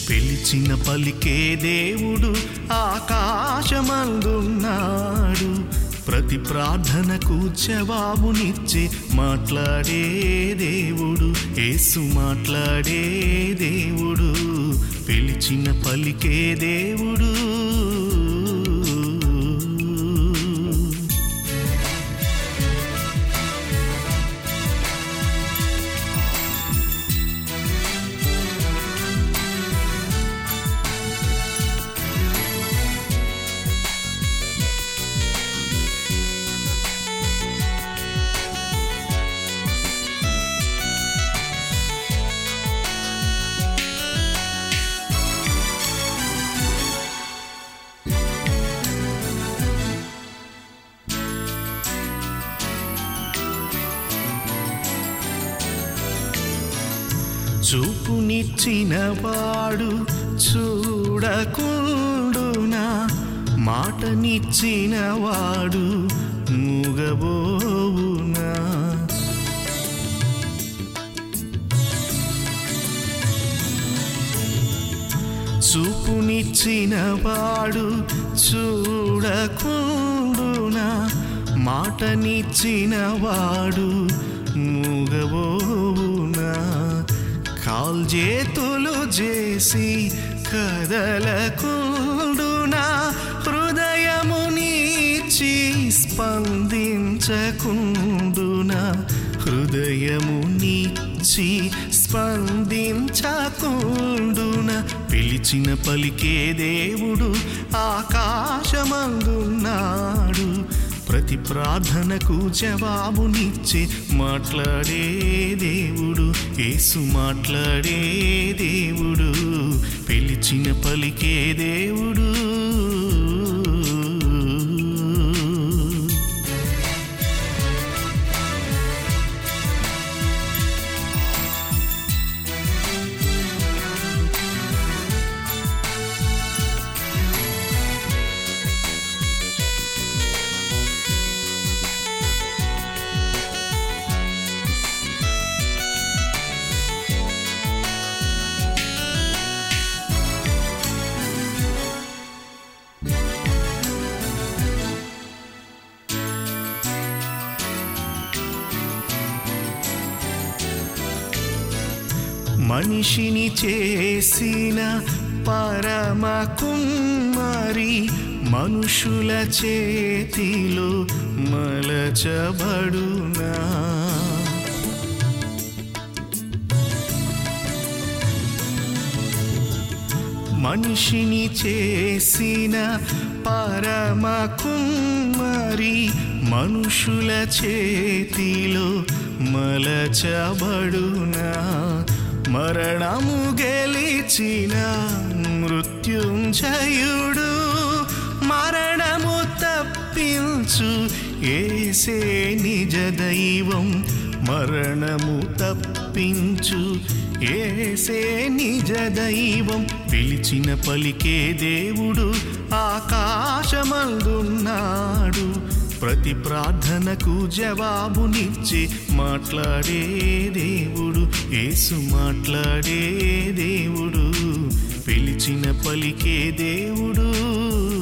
పిలిచిన పలికే దేవుడు ఆకాశమందున్నాడు ప్రతి ప్రార్థనకు జవాబునిచ్చే మాట్లాడే దేవుడు యేసు మాట్లాడే దేవుడు పిలిచిన పలికే దేవుడు చూపునిచ్చిన వాడు చూడకుండునా మాటనిచ్చిన వాడు మూగబోవునా చూపునిచ్చిన వాడు చూడకుండునా మాటనిచ్చిన వాడు మూగబోవునా కాల్జేతులు చేసి కదలకుండునా హృదయమునిచ్చి స్పందించకుండునా హృదయమునిచ్చి స్పందించకుండున పిలిచిన పలికే దేవుడు ఆకాశమందున్నాడు ప్రతి ప్రార్థనకు జవాబునిచ్చే మాట్లాడే దేవుడు యేసు మాట్లాడే దేవుడు పిలిచిన పలికే దేవుడు మనిషిని చేసిన పరమ కుమ్మరి మనుషుల చేతిలో మలచబడునా మనిషిని చేసిన పరమ కుమ్మరి మనుషుల చేతిలో మలచబడునా మరణము గెలిచిన మృత్యుంజయుడు మరణము తప్పించు ఏసే నిజ దైవం మరణము తప్పించు ఏసే నిజ దైవం పిలిచిన పలికే దేవుడు ఆకాశమందున్నాడు ప్రతి ప్రార్థనకు జవాబునిచ్చే మాట్లాడే దేవుడు యేసు మాట్లాడే దేవుడు పిలిచిన పలికే దేవుడు